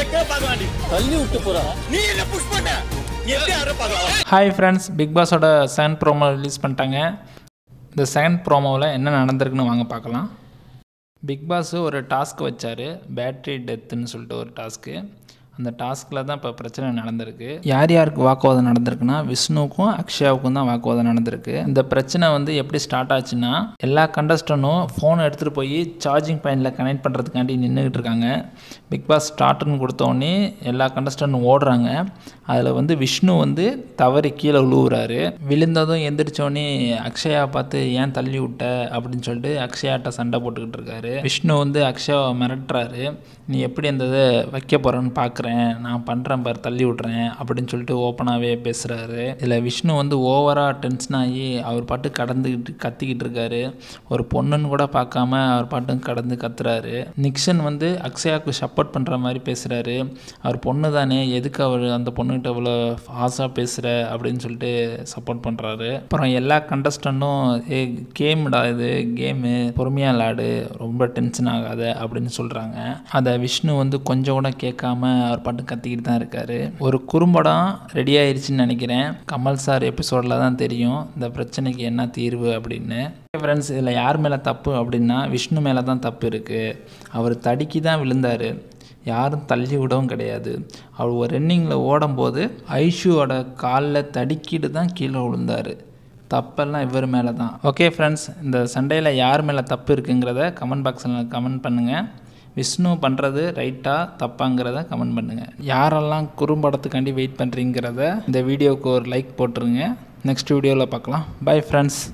வைக்க பார்க்கலாம் தள்ளி விட்டு போறா நீ என்ன புஷ் பண்ண நீ எப்படி யாரும் பார்க்கலாம் ஹாய் ஃப்ரெண்ட்ஸ் பிக் பாஸோட செகண்ட் ப்ரோமோ ரிலீஸ் பண்ணிட்டாங்க இந்த செகண்ட் ப்ரோமோவில் என்ன நடந்திருக்குன்னு வாங்க பார்க்கலாம் பிக் பாஸ் ஒரு டாஸ்க் வச்சார் பேட்ரி டெத்துன்னு சொல்லிட்டு ஒரு டாஸ்க்கு அந்த டாஸ்கில் தான் இப்போ பிரச்சனை நடந்திருக்கு யார் யாருக்கு வாக்குவாதம் நடந்திருக்குன்னா விஷ்ணுவுக்கும் அக்ஷயாவுக்கும் தான் வாக்குவாதம் நடந்திருக்கு இந்த பிரச்சனை வந்து எப்படி ஸ்டார்ட் ஆச்சுன்னா எல்லா கண்டஸ்டனும் ஃபோனை எடுத்துகிட்டு போய் சார்ஜிங் பாயிண்டில் கனெக்ட் பண்ணுறதுக்காண்டி நின்றுக்கிட்டு இருக்காங்க பிக் பாஸ் ஸ்டார்ட்னு கொடுத்தோடனே எல்லா கண்டஸ்டன்ட்டும் ஓடுறாங்க அதில் வந்து விஷ்ணு வந்து தவறி கீழே விழுவுறாரு விழுந்ததும் எந்திரிச்சோடனே அக்ஷயா பார்த்து ஏன் தள்ளி விட்ட அப்படின்னு சொல்லிட்டு அக்ஷயாட்ட சண்டை போட்டுக்கிட்டு இருக்காரு விஷ்ணு வந்து அக்ஷயாவை மிரட்டுறாரு நீ எப்படி அந்த இதை வைக்க போகிறேன்னு பார்க்குறேன் நான் பண்ணுறேன் பார் தள்ளி விட்றேன் அப்படின்னு சொல்லிட்டு ஓப்பனாகவே பேசுகிறாரு இதில் விஷ்ணு வந்து ஓவராக டென்ஷன் ஆகி அவர் பாட்டு கடந்துக்கிட்டு கத்திக்கிட்டு இருக்காரு ஒரு பொண்ணுன்னு கூட பார்க்காம அவர் பாட்டு கடந்து கத்துறாரு நிக்சன் வந்து அக்ஷயாவுக்கு சப்போர்ட் பண்ணுற மாதிரி பேசுகிறாரு அவர் பொண்ணு தானே எதுக்கு அவர் அந்த பொண்ணுகிட்ட இவ்வளோ ஃபாஸ்ட்டாக பேசுகிற அப்படின்னு சொல்லிட்டு சப்போர்ட் பண்ணுறாரு அப்புறம் எல்லா கண்டஸ்டண்ட்டும் ஏ கேம்டா இது கேமு பொறுமையாக விளாடு ரொம்ப டென்ஷன் ஆகாத அப்படின்னு சொல்கிறாங்க அதை விஷ்ணு வந்து கொஞ்சம் கூட கேட்காம அவர் பாட்டு கத்திக்கிட்டு தான் இருக்காரு ஒரு குறும்படம் ரெடி ஆயிருச்சுன்னு நினைக்கிறேன் கமல் சார் எபிசோடில் தான் தெரியும் இந்த பிரச்சனைக்கு என்ன தீர்வு அப்படின்னு ஃப்ரெண்ட்ஸ் இதில் யார் மேலே தப்பு அப்படின்னா விஷ்ணு மேலே தான் தப்பு இருக்குது அவர் தடுக்கி தான் விழுந்தார் யாரும் தள்ளி விடவும் கிடையாது அவர் ஒரு ரன்னிங்கில் ஓடும்போது ஐஷுவோட காலில் தடுக்கிட்டு தான் கீழே விழுந்தார் தப்பெல்லாம் இவர் மேலே தான் ஓகே ஃப்ரெண்ட்ஸ் இந்த சண்டையில் யார் மேலே தப்பு இருக்குங்கிறத கமெண்ட் பாக்ஸில் கமெண்ட் பண்ணுங்கள் விஷ்ணு பண்ணுறது ரைட்டாக தப்பாங்கிறத கமெண்ட் பண்ணுங்கள் யாரெல்லாம் குறும்படத்துக்காண்டி வெயிட் பண்ணுறீங்கிறத இந்த வீடியோவுக்கு ஒரு லைக் போட்டுருங்க நெக்ஸ்ட் வீடியோவில் பார்க்கலாம் பை ஃப்ரெண்ட்ஸ்